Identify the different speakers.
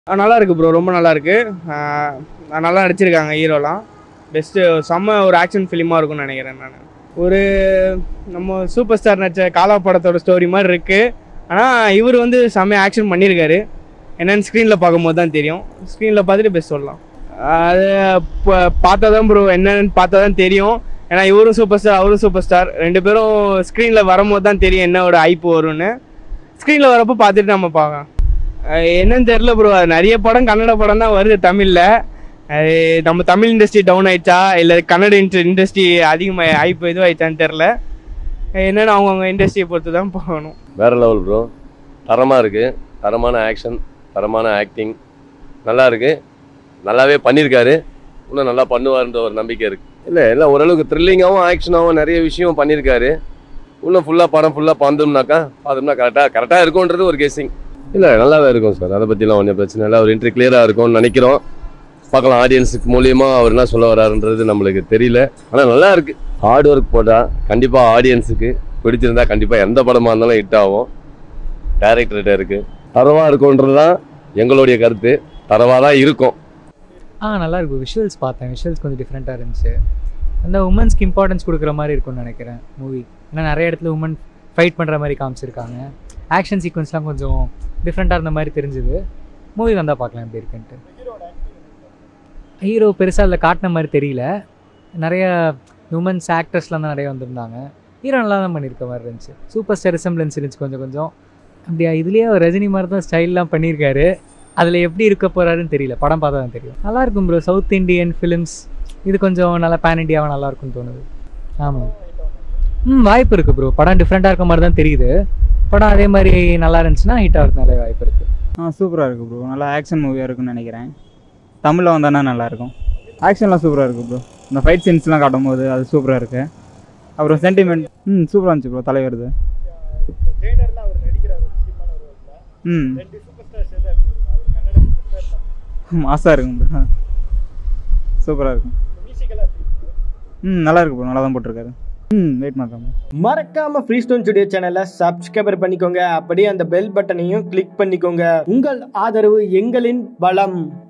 Speaker 1: ஆ, நல்லா இருக்கு ப்ரோ ரொம்ப நல்லா இருக்கு ஆ, நல்லா நடிச்சிருக்காங்க ஹீரோலாம் பெஸ்ட்டு செம்ம ஒரு ஆக்ஷன் ஃபிலிமாக இருக்கும்னு நினைக்கிறேன் நான் ஒரு நம்ம சூப்பர் ஸ்டார் நடிச்ச காலா படத்தோட ஸ்டோரி மாதிரி இருக்கு ஆனால் இவர் வந்து செம்ம ஆக்ஷன் பண்ணியிருக்காரு என்னென்னு ஸ்க்ரீனில் பார்க்கும்போது தான் தெரியும் ஸ்க்ரீனில் பார்த்துட்டு பெஸ்ட் சொல்லலாம் அது இப்போ பார்த்தா தான் ப்ரோ என்னன்னு பார்த்தா தான் தெரியும் ஏன்னா இவரும் சூப்பர் ஸ்டார் அவரும் சூப்பர் ஸ்டார் ரெண்டு பேரும் ஸ்க்ரீனில் வரும்போது தான் தெரியும் என்னோட ஐப்பு வரும்னு ஸ்க்ரீனில் வரப்போ பார்த்துட்டு நம்ம பார்க்கலாம் அஹ் என்னன்னு தெரில ப்ரோ நிறைய படம் கன்னட படம் தான் வருது தமிழில் நம்ம தமிழ் இண்டஸ்ட்ரி டவுன் ஆயிடுச்சா இல்லை கன்னட இண்டஸ்ட்ரி அதிகமாக ஐப்பு இதுவாயிடுச்சான்னு தெரில என்னென்னு அவங்கவுங்க இண்டஸ்ட்ரியை பொறுத்து தான் போகணும்
Speaker 2: வேற லெவல் ப்ரோ தரமாக இருக்குது தரமான ஆக்ஷன் தரமான ஆக்டிங் நல்லா இருக்கு நல்லாவே பண்ணியிருக்காரு இன்னும் நல்லா பண்ணுவாருன்ற ஒரு நம்பிக்கை இருக்கு இல்லை எல்லாம் ஓரளவுக்கு த்ரில்லிங்காகவும் ஆக்ஷனாகவும் நிறைய விஷயம் பண்ணியிருக்காரு இன்னும் ஃபுல்லாக படம் ஃபுல்லாக பார்த்தோம்னாக்கா பார்த்தோம்னா கரெக்டாக கரெக்டாக இருக்கும்ன்றது ஒரு கெஸ்ஸிங் இல்லை நல்லாவே இருக்கும் சார் அதை பற்றிலாம் ஒன்றும் பிரச்சனை இல்லை அவர் என்ட்ரி கிளியராக இருக்கும்னு நினைக்கிறோம் பார்க்கலாம் ஆடியன்ஸுக்கு மூலியமா அவர் என்ன சொல்ல வராருன்றது நம்மளுக்கு தெரியல ஆனால் நல்லா இருக்கு ஹார்ட் ஒர்க் போட்டால் கண்டிப்பாக ஆடியன்ஸுக்கு பிடிச்சிருந்தா கண்டிப்பாக எந்த படமாக இருந்தாலும் ஹிட் ஆகும் டேரக்டர்கிட்ட இருக்கு தரவாக இருக்கும்ன்றது தான் எங்களுடைய கருத்து தரவாக தான் இருக்கும்
Speaker 3: ஆ நல்லா இருக்கு விஷுவல்ஸ் பார்த்தேன் விஷுவல்ஸ் கொஞ்சம் டிஃப்ரெண்ட்டாக இருந்துச்சு அந்த உமன்ஸ்க்கு இம்பார்ட்டன்ஸ் கொடுக்குற மாதிரி இருக்கும்னு நினைக்கிறேன் மூவி ஏன்னா நிறைய இடத்துல உமன் ஃபைட் பண்ணுற மாதிரி காமிச்சிருக்காங்க ஆக்ஷன் சீக்வன்ஸ்லாம் கொஞ்சம் டிஃப்ரெண்ட்டாக இருந்த மாதிரி தெரிஞ்சுது மூவி வந்தால் பார்க்கலாம் எப்படி இருக்குன்ட்டு ஹீரோ பெருசாக அதில் காட்டின மாதிரி தெரியல நிறைய உமன்ஸ் ஆக்டர்ஸ்லாம் தான் நிறைய வந்திருந்தாங்க ஹீரோ நல்லா தான் பண்ணியிருக்க மாதிரி இருந்துச்சு சூப்பர் ஸ்டார் ரிசம்பிளன்ஸ் இருந்துச்சு கொஞ்சம் கொஞ்சம் அப்படியா இதுலேயே அவர் ரஜினி மாதிரி தான் ஸ்டைல்லாம் பண்ணியிருக்காரு அதில் எப்படி இருக்க போறாருன்னு தெரியல படம் பார்த்தா தான் தெரியும் நல்லா இருக்கும் ப்ரோ சவுத் இந்தியன் ஃபிலிம்ஸ் இது கொஞ்சம் நல்லா பேன் இண்டியாவாக நல்லா இருக்கும்னு தோணுது ஆமாம் ம் வாய்ப்பு இருக்குது ப்ரோ படம் டிஃப்ரெண்ட்டாக இருக்க மாதிரி தான் தெரியுது படம் அதே மாதிரி நல்லா இருந்துச்சுன்னா ஹிட் ஆகிறதுக்கு நல்ல வாய்ப்பு இருக்குது
Speaker 4: ஆ சூப்பராக இருக்குது ப்ரோ நல்லா ஆக்ஷன் மூவியாக இருக்கும்னு நினைக்கிறேன் தமிழில் வந்தானா நல்லாயிருக்கும் ஆக்ஷன்லாம் சூப்பராக இருக்குது ப்ரோ இந்த ஃபைட் சீன்ஸ்லாம் காட்டும் போது அது சூப்பராக இருக்குது அப்புறம் சென்டிமெண்ட் ம் சூப்பராக இருந்துச்சு ப்ரோ தலைவருது ம் மாசாக இருக்கும் ப்ரோ சூப்பராக இருக்கும் ம் நல்லா இருக்கு ப்ரோ நல்லா தான் போட்டிருக்காரு ம் வெயிட் பண்ணுறேன்
Speaker 5: மறக்காம ஃப்ரீ ஸ்டோன் ஸ்டுடியோ சேனலை சப்ஸ்கிரைபர் பண்ணிக்கோங்க அப்படியே அந்த பெல் பட்டனையும் கிளிக் பண்ணிக்கோங்க உங்கள் ஆதரவு எங்களின் பலம்